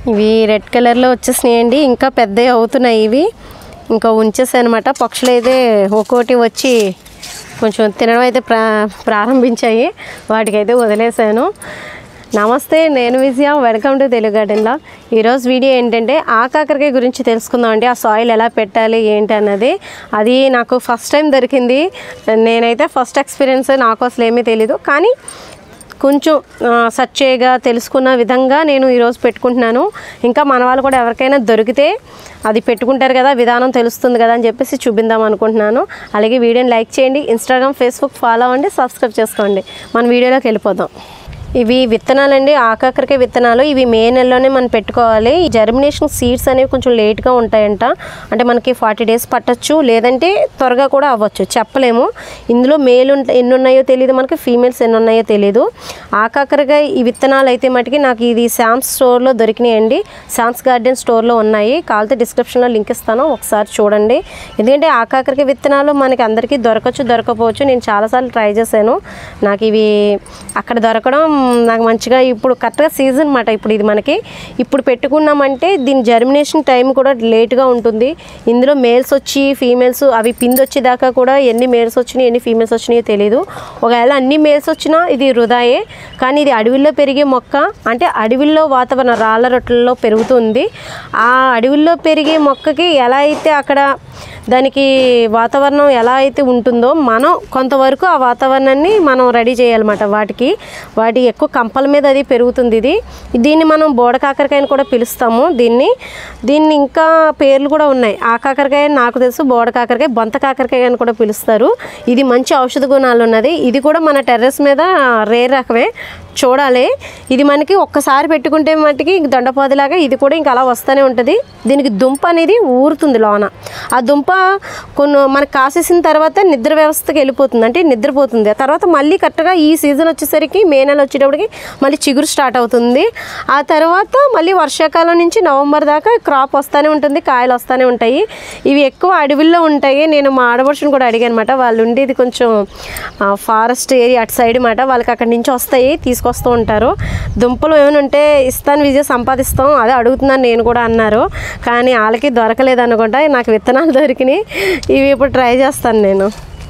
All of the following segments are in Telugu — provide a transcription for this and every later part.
ఇవి రెడ్ కలర్లో వచ్చేసినాయండి ఇంకా పెద్దవి అవుతున్నాయి ఇవి ఇంకా ఉంచేసాయి అనమాట పక్షులు అయితే ఒక్కోటి వచ్చి కొంచెం తినడం అయితే ప్రా ప్రారంభించాయి వాటికైతే వదిలేసాను నమస్తే నేను విజయ వెల్కమ్ టు తెలుగు గార్డెన్లో ఈరోజు వీడియో ఏంటంటే ఆకాకరకాయ గురించి తెలుసుకుందామండి ఆ సాయిల్ ఎలా పెట్టాలి ఏంటి అన్నది అది నాకు ఫస్ట్ టైం దొరికింది నేనైతే ఫస్ట్ ఎక్స్పీరియన్స్ నాకు అసలు ఏమీ తెలీదు కానీ కొంచెం సెర్చ్ చేయగా తెలుసుకున్న విధంగా నేను ఈరోజు పెట్టుకుంటున్నాను ఇంకా మన వాళ్ళు కూడా ఎవరికైనా దొరికితే అది పెట్టుకుంటారు కదా విధానం తెలుస్తుంది కదా అని చెప్పేసి చూపిందాం అనుకుంటున్నాను అలాగే వీడియోని లైక్ చేయండి ఇన్స్టాగ్రామ్ ఫేస్బుక్ ఫాలో అవ్వండి సబ్స్క్రైబ్ చేసుకోండి మన వీడియోలోకి వెళ్ళిపోదాం ఇవి విత్తనాలండి ఆకాకరకాయ విత్తనాలు ఇవి మే నెలలోనే మనం పెట్టుకోవాలి ఈ జర్మినేషన్ సీడ్స్ అనేవి కొంచెం లేట్గా ఉంటాయంట అంటే మనకి ఫార్టీ డేస్ పట్టచ్చు లేదంటే త్వరగా కూడా అవ్వచ్చు చెప్పలేము ఇందులో మేలు ఉంట- ఎన్ని ఉన్నాయో తెలియదు మనకి ఫీమేల్స్ ఎన్ని ఉన్నాయో తెలియదు ఆకాకరకాయ ఈ విత్తనాలు అయితే మటుకి నాకు ఇది శామ్స్ స్టోర్లో దొరికినాయండి శామ్స్ గార్డెన్ స్టోర్లో ఉన్నాయి కావాలంటే డిస్క్రిప్షన్లో లింక్ ఇస్తాను ఒకసారి చూడండి ఎందుకంటే ఆకాకరకాయ విత్తనాలు మనకి అందరికీ దొరకచ్చు దొరకపోవచ్చు నేను చాలాసార్లు ట్రై చేశాను నాకు ఇవి అక్కడ దొరకడం నాకు మంచిగా ఇప్పుడు కరెక్ట్గా సీజన్ అన్నమాట ఇప్పుడు ఇది మనకి ఇప్పుడు పెట్టుకున్నామంటే దీని జర్మినేషన్ టైం కూడా లేట్గా ఉంటుంది ఇందులో మేల్స్ వచ్చి ఫీమేల్స్ అవి పిండి వచ్చేదాకా కూడా ఎన్ని మేల్స్ వచ్చినాయి ఎన్ని ఫీమేల్స్ వచ్చినాయో తెలియదు ఒకవేళ అన్ని మేల్స్ వచ్చినా ఇది వృధాయే కానీ ఇది అడవిలో పెరిగే మొక్క అంటే అడవిలో వాతావరణం రాళ్ళ రొట్టెల్లో పెరుగుతుంది ఆ అడవిలో పెరిగే మొక్కకి ఎలా అయితే అక్కడ దానికి వాతావరణం ఎలా అయితే ఉంటుందో మనం కొంతవరకు ఆ వాతావరణాన్ని మనం రెడీ చేయాలన్నమాట వాటికి వాటి ఎక్కువ కంపల మీద అది పెరుగుతుంది ఇది దీన్ని మనం బోడ కాకరకాయని కూడా పిలుస్తాము దీన్ని దీన్ని ఇంకా పేర్లు కూడా ఉన్నాయి ఆ కాకరకాయ నాకు తెలుసు బోడ కాకరకాయ బొంత కాకరకాయ అని కూడా పిలుస్తారు ఇది మంచి ఔషధ గుణాలు ఉన్నది ఇది కూడా మన టెర్రస్ మీద రేర్ రకమే చూడాలి ఇది మనకి ఒక్కసారి పెట్టుకుంటే మట్టుకి దొండపాదిలాగా ఇది కూడా ఇంకా అలా వస్తూనే ఉంటుంది దీనికి దుంప అనేది ఊరుతుంది లోన ఆ దుంప కొన్ని మనకు కాసేసిన తర్వాత నిద్ర వ్యవస్థకి వెళ్ళిపోతుంది అంటే నిద్రపోతుంది ఆ తర్వాత మళ్ళీ కరెక్ట్గా ఈ సీజన్ వచ్చేసరికి మే నెల వచ్చేటప్పటికి మళ్ళీ చిగురు స్టార్ట్ అవుతుంది ఆ తర్వాత మళ్ళీ వర్షాకాలం నుంచి నవంబర్ దాకా క్రాప్ వస్తూనే ఉంటుంది కాయలు వస్తూనే ఉంటాయి ఇవి ఎక్కువ అడవిల్లో ఉంటాయి నేను మా ఆడపడుచుని కూడా అడిగాను అనమాట వాళ్ళు ఉండేది కొంచెం ఫారెస్ట్ ఏరియా అటు సైడ్ మాట వాళ్ళకి అక్కడి నుంచి వస్తాయి తీసుకొస్తూ ఉంటారు దుంపలు ఏమైనా ఉంటే ఇస్తాను విజయ సంపాదిస్తాం అదే అడుగుతున్నాను నేను కూడా అన్నారు కానీ వాళ్ళకి దొరకలేదు అనుకుంటా నాకు విత్తనాలు దొరికినాయి ఇవి ఇప్పుడు ట్రై చేస్తాను నేను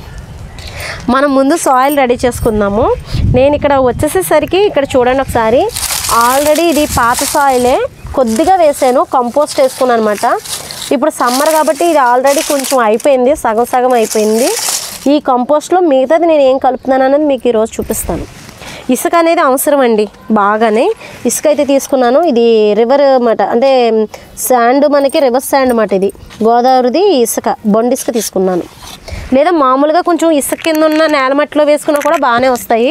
మనం ముందు సాయిల్ రెడీ చేసుకుందాము నేను ఇక్కడ వచ్చేసేసరికి ఇక్కడ చూడండి ఒకసారి ఆల్రెడీ ఇది పాత సాయిలే కొద్దిగా వేసాను కంపోస్ట్ వేసుకున్నాను అనమాట ఇప్పుడు సమ్మర్ కాబట్టి ఇది ఆల్రెడీ కొంచెం అయిపోయింది సగం సగం అయిపోయింది ఈ కంపోస్ట్లో మిగతాది నేను ఏం కలుపుతున్నాను అనేది మీకు ఈరోజు చూపిస్తాను ఇసుక అనేది అవసరం అండి బాగానే ఇసుక అయితే తీసుకున్నాను ఇది రివర్ అన్నమాట అంటే శాండ్ మనకి రివర్ శాండ్ అన్నమాట ఇది గోదావరిది ఇసుక బొండి ఇసుక తీసుకున్నాను లేదా మామూలుగా కొంచెం ఇసుక కింద ఉన్న నేలమట్టిలో వేసుకున్నా కూడా బాగానే వస్తాయి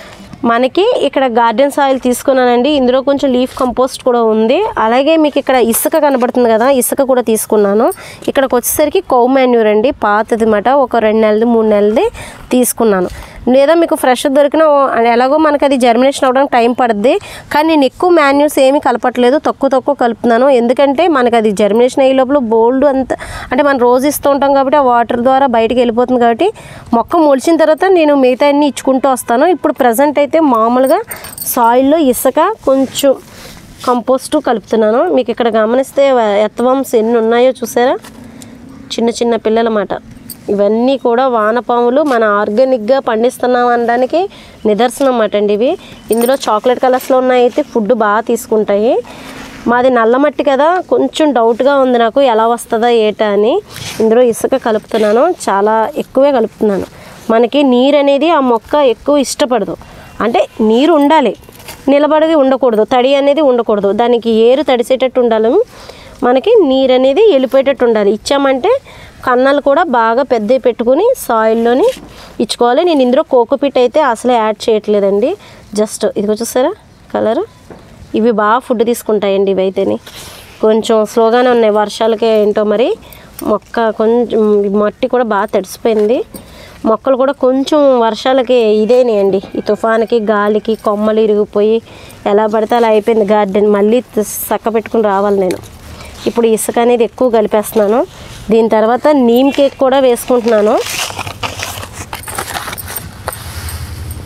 మనకి ఇక్కడ గార్డెన్ సాయిల్ తీసుకున్నానండి ఇందులో కొంచెం లీఫ్ కంపోస్ట్ కూడా ఉంది అలాగే మీకు ఇక్కడ ఇసుక కనబడుతుంది కదా ఇసుక కూడా తీసుకున్నాను ఇక్కడికి వచ్చేసరికి కౌ మాన్యూర్ అండి పాతది మాట ఒక రెండు నెలది మూడు నెలది తీసుకున్నాను లేదా మీకు ఫ్రెష్ దొరికిన ఎలాగో మనకి అది జర్మినేషన్ అవ్వడానికి టైం పడుద్ది కానీ నేను ఎక్కువ మాన్యూస్ ఏమీ కలపట్లేదు తక్కువ తక్కువ కలుపుతున్నాను ఎందుకంటే మనకి అది జర్మినేషన్ అయ్యే లోపల బోల్డ్ అంత అంటే మనం రోజు ఇస్తూ ఉంటాం కాబట్టి ఆ వాటర్ ద్వారా బయటికి వెళ్ళిపోతుంది కాబట్టి మొక్క మొలిచిన తర్వాత నేను మిగతా అన్ని ఇచ్చుకుంటూ వస్తాను ఇప్పుడు ప్రజెంట్ అయితే మామూలుగా సాయిల్లో ఇసుక కొంచెం కంపోస్టు కలుపుతున్నాను మీకు ఇక్కడ గమనిస్తే ఎత్తవంస్ ఎన్ని ఉన్నాయో చూసారా చిన్న చిన్న పిల్లలమాట ఇవన్నీ కూడా వానపాములు మన ఆర్గానిక్గా పండిస్తున్నాం అనడానికి నిదర్శనం అన్నమాట అండి ఇవి ఇందులో చాక్లెట్ కలర్స్లో ఉన్నాయి అయితే ఫుడ్ బాగా తీసుకుంటాయి మాది నల్ల మట్టి కదా కొంచెం డౌట్గా ఉంది నాకు ఎలా వస్తుందా ఏటా అని ఇందులో ఇసుక కలుపుతున్నాను చాలా ఎక్కువే కలుపుతున్నాను మనకి నీరు అనేది ఆ మొక్క ఎక్కువ ఇష్టపడదు అంటే నీరు ఉండాలి నిలబడి ఉండకూడదు తడి అనేది ఉండకూడదు దానికి ఏరు తడిసేటట్టు ఉండాలి మనకి నీరు అనేది వెళ్ళిపోయేటట్టు ఉండాలి ఇచ్చామంటే కన్నలు కూడా బాగా పెద్దవి పెట్టుకుని సాయిల్లోని ఇచ్చుకోవాలి నేను ఇందులో కోకోపిట్ అయితే అసలే యాడ్ చేయట్లేదండి జస్ట్ ఇదిగో చూసారా కలర్ ఇవి బాగా ఫుడ్ తీసుకుంటాయండి ఇవి అయితేని కొంచెం స్లోగానే ఉన్నాయి వర్షాలకే ఏంటో మరి మొక్క కొంచెం ఈ మట్టి కూడా బాగా తడిసిపోయింది మొక్కలు కూడా కొంచెం వర్షాలకి ఇదేనాయండి ఈ తుఫాన్కి గాలికి కొమ్మలు ఇరిగిపోయి ఎలా పడితే అలా అయిపోయింది గార్డెన్ మళ్ళీ చక్క పెట్టుకుని రావాలి నేను ఇప్పుడు ఇసుక అనేది ఎక్కువ కలిపేస్తున్నాను దీని తర్వాత నీమ్ కేక్ కూడా వేసుకుంటున్నాను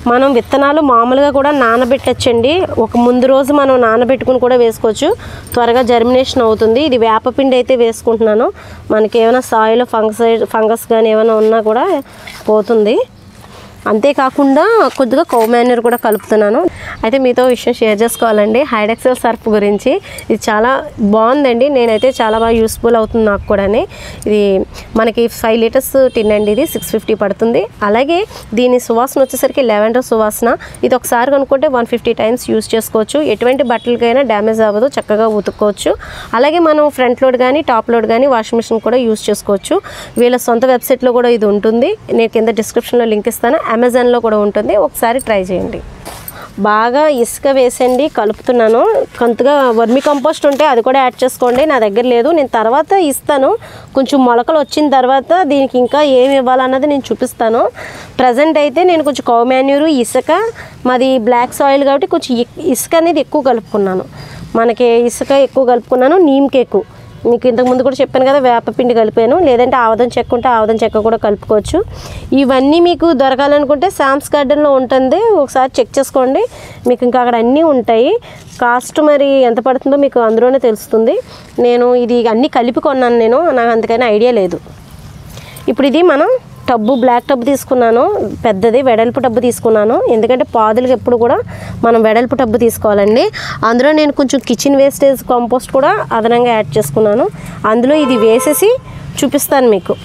మనం విత్తనాలు మామూలుగా కూడా నానబెట్టచ్చండి ఒక ముందు రోజు మనం నానబెట్టుకుని కూడా వేసుకోవచ్చు త్వరగా జర్మినేషన్ అవుతుంది ఇది వేపపిండి అయితే వేసుకుంటున్నాను మనకి ఏమైనా సాయిల్ ఫంగస్ ఫంగస్ కానీ ఏమైనా ఉన్నా కూడా పోతుంది అంతేకాకుండా కొద్దిగా కౌ మాన్యూర్ కూడా కలుపుతున్నాను అయితే మీతో విషయం షేర్ చేసుకోవాలండి హైడెక్సెల్ సర్ఫ్ గురించి ఇది చాలా బాగుందండి నేనైతే చాలా బాగా యూస్ఫుల్ అవుతుంది నాకు కూడా ఇది మనకి ఫైవ్ లీటర్స్ టిన్ అండి ఇది సిక్స్ ఫిఫ్టీ పడుతుంది అలాగే దీని సువాసన వచ్చేసరికి లెవెండర్ సువాసన ఇది ఒకసారి కొనుక్కుంటే వన్ ఫిఫ్టీ టైమ్స్ యూస్ చేసుకోవచ్చు ఎటువంటి బట్టలకైనా డ్యామేజ్ అవ్వదు చక్కగా ఉతుక్కోవచ్చు అలాగే మనం ఫ్రంట్ లోడ్ కానీ టాప్ లోడ్ కానీ వాషింగ్ మిషన్ కూడా యూస్ చేసుకోవచ్చు వీళ్ళ సొంత వెబ్సైట్లో కూడా ఇది ఉంటుంది నేను కింద డిస్క్రిప్షన్లో లింక్ ఇస్తాను అమెజాన్లో కూడా ఉంటుంది ఒకసారి ట్రై చేయండి బాగా ఇసుక వేసండి కలుపుతున్నాను కొంతగా వర్మి కంపోస్ట్ ఉంటే అది కూడా యాడ్ చేసుకోండి నా దగ్గర లేదు నేను తర్వాత ఇస్తాను కొంచెం మొలకలు వచ్చిన తర్వాత దీనికి ఇంకా ఏమి ఇవ్వాలన్నది నేను చూపిస్తాను ప్రజెంట్ అయితే నేను కొంచెం కౌ మాన్యూరు ఇసుక మాది బ్లాక్ సాయిల్ కాబట్టి కొంచెం ఇక్- ఇసుక అనేది ఎక్కువ కలుపుకున్నాను మనకి ఇసుక ఎక్కువ కలుపుకున్నాను నీమ్ కేకు మీకు ఇంతకు ముందు కూడా చెప్పాను కదా వేపపిండి కలిపాను లేదంటే ఆవదం చెక్క ఉంటే ఆవదం చెక్క కూడా కలుపుకోవచ్చు ఇవన్నీ మీకు దొరకాలనుకుంటే శామ్స్ గార్డెన్లో ఉంటుంది ఒకసారి చెక్ చేసుకోండి మీకు ఇంకా అక్కడ అన్నీ ఉంటాయి కాస్ట్ మరి ఎంత పడుతుందో మీకు అందులోనే తెలుస్తుంది నేను ఇది అన్నీ కలిపి కొన్నాను నేను నాకు అంతకైనా ఐడియా లేదు ఇప్పుడు ఇది మనం టబ్బు బ్లాక్ టబ్బు తీసుకున్నాను పెద్దది వెడల్పు టబ్బు తీసుకున్నాను ఎందుకంటే పాదులకు ఎప్పుడు కూడా మనం వెడల్పు టబ్బు తీసుకోవాలండి అందులో నేను కొంచెం కిచెన్ వేస్టేజ్ కాంపోస్ట్ కూడా అదనంగా యాడ్ చేసుకున్నాను అందులో ఇది వేసేసి చూపిస్తాను మీకు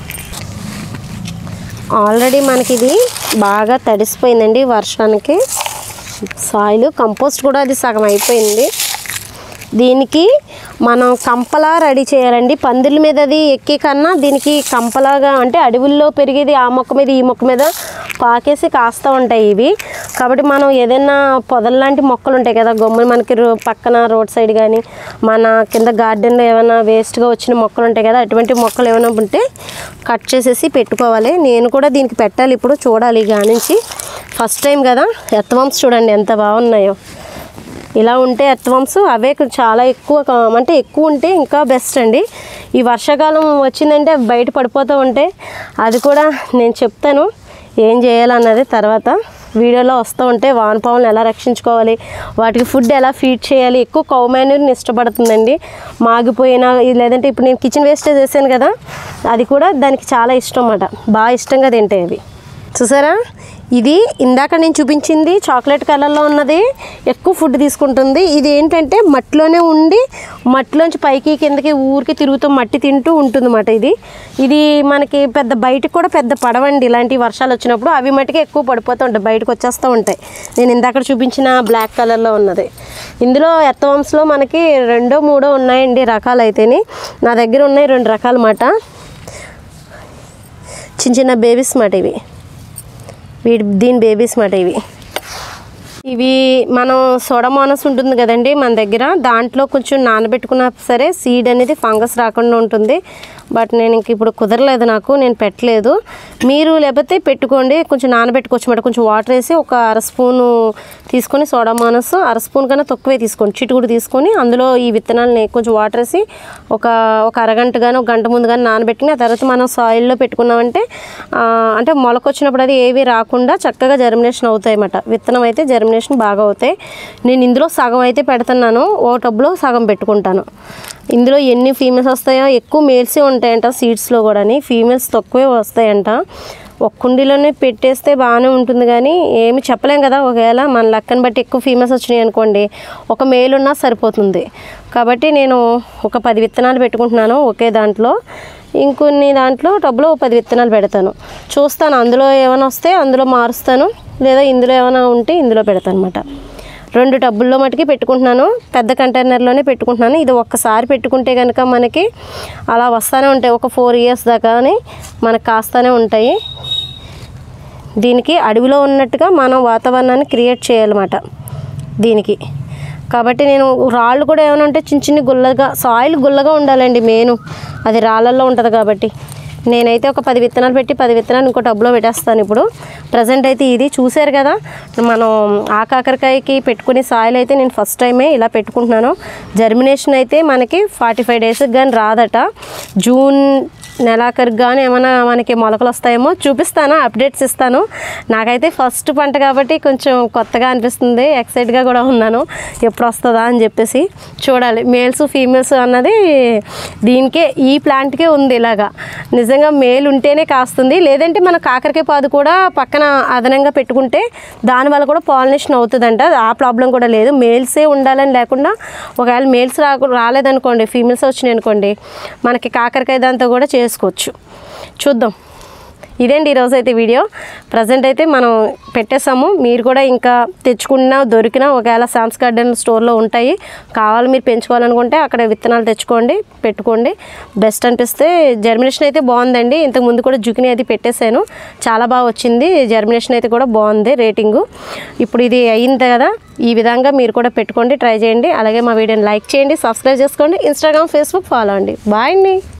ఆల్రెడీ మనకి ఇది బాగా తడిసిపోయిందండి వర్షానికి సాయిల్ కంపోస్ట్ కూడా అది సగం అయిపోయింది దీనికి మనం కంపలా రెడీ చేయాలండి పందిళ్ళ మీద అది ఎక్కే కన్నా దీనికి కంపలాగా అంటే అడవుల్లో పెరిగేది ఆ మొక్క మీద ఈ మొక్క మీద పాకేసి కాస్తూ ఉంటాయి ఇవి కాబట్టి మనం ఏదైనా పొదల లాంటి మొక్కలు ఉంటాయి కదా గమ్మున మనకి రో- పక్కన రోడ్ సైడ్ కానీ మన కింద గార్డెన్లో ఏమైనా వేస్ట్గా వచ్చిన మొక్కలు ఉంటాయి కదా అటువంటి మొక్కలు ఏమైనా ఉంటే కట్ చేసేసి పెట్టుకోవాలి నేను కూడా దీనికి పెట్టాలి ఇప్పుడు చూడాలి ఇక నుంచి ఫస్ట్ టైం కదా ఎత్తవంస్ చూడండి ఎంత బాగున్నాయో ఇలా ఉంటే ఎర్త్వామ్స్ అవే కొంచెం చాలా ఎక్కువ కా- అంటే ఎక్కువ ఉంటే ఇంకా బెస్ట్ అండి ఈ వర్షాకాలం వచ్చిందంటే అవి బయట పడిపోతూ ఉంటే అది కూడా నేను చెప్తాను ఏం చేయాలన్నది తర్వాత వీడియోలో వస్తూ ఉంటే వానపాములను ఎలా రక్షించుకోవాలి వాటికి ఫుడ్ ఎలా ఫీడ్ చేయాలి ఎక్కువ కౌ మాన్యూర్ని ఇష్టపడుతుందండి మాగిపోయిన ఇది లేదంటే ఇప్పుడు నేను కిచెన్ వేస్టేజ్ చేశాను కదా అది కూడా దానికి చాలా ఇష్టం అన్నమాట బాగా ఇష్టంగా తింటాయి అవి చూసారా ఇది ఇందాక నేను చూపించింది చాక్లెట్ కలర్లో ఉన్నది ఎక్కువ ఫుడ్ తీసుకుంటుంది ఇది ఏంటంటే మట్టిలోనే ఉండి మట్టిలోంచి పైకి కిందకి ఊరికి తిరుగుతూ మట్టి తింటూ ఉంటుంది అన్నమాట ఇది ఇది మనకి పెద్ద బయటకు కూడా పెద్ద పడవండి ఇలాంటి వర్షాలు వచ్చినప్పుడు అవి మట్టికి ఎక్కువ పడిపోతూ ఉంటాయి బయటకు వచ్చేస్తూ ఉంటాయి నేను ఇందాక చూపించిన బ్లాక్ కలర్లో ఉన్నది ఇందులో ఎత్తవంశలో మనకి రెండో మూడో ఉన్నాయండి రకాలు అయితేని నా దగ్గర ఉన్నాయి రెండు రకాలు మాట చిన్న చిన్న బేబీస్ మాట ఇవి వీడి దీని బేబీస్ మాట ఇవి ఇవి మనం సోడమోనస్ ఉంటుంది కదండి మన దగ్గర దాంట్లో కొంచెం నానబెట్టుకున్నా సరే సీడ్ అనేది ఫంగస్ రాకుండా ఉంటుంది బట్ నేను ఇంక ఇప్పుడు కుదరలేదు నాకు నేను పెట్టలేదు మీరు లేకపోతే పెట్టుకోండి కొంచెం నానబెట్టుకోవచ్చు మాట కొంచెం వాటర్ వేసి ఒక అర స్పూను తీసుకొని సోడామోనస్ అర స్పూన్ కన్నా తక్కువే తీసుకోండి చిటుకుడు తీసుకొని అందులో ఈ విత్తనాలని కొంచెం వాటర్ వేసి ఒక ఒక అరగంట కానీ ఒక గంట ముందు కానీ నానబెట్టుకుని ఆ తర్వాత మనం సాయిల్లో పెట్టుకున్నామంటే ఆ, అంటే మొలక వచ్చినప్పుడు అది ఏవి రాకుండా చక్కగా జర్మినేషన్ అవుతాయి అన్నమాట విత్తనం అయితే జర్మినేషన్ బాగా అవుతాయి నేను ఇందులో సగం అయితే పెడుతున్నాను ఓ టబ్లో సగం పెట్టుకుంటాను ఇందులో ఎన్ని ఫీమేల్స్ వస్తాయో ఎక్కువ మేల్సే ఉంటాయంట సీడ్స్లో కూడా ఫీమేల్స్ తక్కువే వస్తాయంట ఒక కుండీలోనే పెట్టేస్తే బాగానే ఉంటుంది కానీ ఏమి చెప్పలేం కదా ఒకవేళ మన లక్కని బట్టి ఎక్కువ ఫీమేల్స్ వచ్చినాయి అనుకోండి ఒక మేల్ ఉన్నా సరిపోతుంది కాబట్టి నేను ఒక పది విత్తనాలు పెట్టుకుంటున్నాను ఒకే దాంట్లో ఇంకొన్ని దాంట్లో టబ్లో ఒక పది విత్తనాలు పెడతాను చూస్తాను అందులో ఏమైనా వస్తే అందులో మారుస్తాను లేదా ఇందులో ఏమైనా ఉంటే ఇందులో పెడతాను అనమాట రెండు టబ్బుల్లో మటుకి పెట్టుకుంటున్నాను పెద్ద కంటైనర్లోనే పెట్టుకుంటున్నాను ఇది ఒక్కసారి పెట్టుకుంటే కనుక మనకి అలా వస్తూనే ఉంటాయి ఒక ఫోర్ ఇయర్స్ దాకాని మనకు కాస్తూనే ఉంటాయి దీనికి అడవిలో ఉన్నట్టుగా మనం వాతావరణాన్ని క్రియేట్ చేయాలన్నమాట దీనికి కాబట్టి నేను రాళ్ళు కూడా ఏమైనా ఉంటే చిన్న చిన్న గుల్లగా సాయిల్ గుల్లగా ఉండాలండి మెయిన్ అది రాళ్ళల్లో ఉంటుంది కాబట్టి నేనైతే ఒక పది విత్తనాలు పెట్టి పది విత్తనాలు ఇంకో టబ్లో పెట్టేస్తాను ఇప్పుడు ప్రజెంట్ అయితే ఇది చూశారు కదా మనం ఆ కాకరకాయకి పెట్టుకునే సాయిల్ అయితే నేను ఫస్ట్ టైమే ఇలా పెట్టుకుంటున్నాను జర్మినేషన్ అయితే మనకి ఫార్టీ ఫైవ్ డేస్కి కానీ రాదట జూన్ నెలాఖరికి కానీ ఏమైనా మనకి మొలకలు వస్తాయేమో చూపిస్తాను అప్డేట్స్ ఇస్తాను నాకైతే ఫస్ట్ పంట కాబట్టి కొంచెం కొత్తగా అనిపిస్తుంది ఎక్సైట్గా కూడా ఉన్నాను ఎప్పుడు వస్తుందా అని చెప్పేసి చూడాలి మేల్స్ ఫీమేల్స్ అన్నది దీనికే ఈ ప్లాంట్కే ఉంది ఇలాగా నిజంగా మేల్ ఉంటేనే కాస్తుంది లేదంటే మన కాకరకాయ పాదు కూడా పక్కన అదనంగా పెట్టుకుంటే దానివల్ల కూడా పాలినేషన్ అవుతుందంట ఆ ప్రాబ్లం కూడా లేదు మేల్సే ఉండాలని లేకుండా ఒకవేళ మేల్స్ రా రాలేదనుకోండి ఫీమేల్స్ వచ్చినాయి అనుకోండి మనకి కాకరకాయ దాంతో కూడా చేసుకోవచ్చు చూద్దాం ఇదేంటి ఈరోజు అయితే వీడియో ప్రజెంట్ అయితే మనం పెట్టేసాము మీరు కూడా ఇంకా తెచ్చుకున్నా దొరికినా ఒకవేళ శామ్స్ గార్డెన్ స్టోర్లో ఉంటాయి కావాలి మీరు పెంచుకోవాలనుకుంటే అక్కడ విత్తనాలు తెచ్చుకోండి పెట్టుకోండి బెస్ట్ అనిపిస్తే జర్మినేషన్ అయితే బాగుందండి ఇంతకు ముందు కూడా జుకిని అది పెట్టేశాను చాలా బాగా వచ్చింది జర్మినేషన్ అయితే కూడా బాగుంది రేటింగు ఇప్పుడు ఇది అయింది కదా ఈ విధంగా మీరు కూడా పెట్టుకోండి ట్రై చేయండి అలాగే మా వీడియోని లైక్ చేయండి సబ్స్క్రైబ్ చేసుకోండి ఇన్స్టాగ్రామ్ ఫేస్బుక్ ఫాలో అండి బాయ్ అండి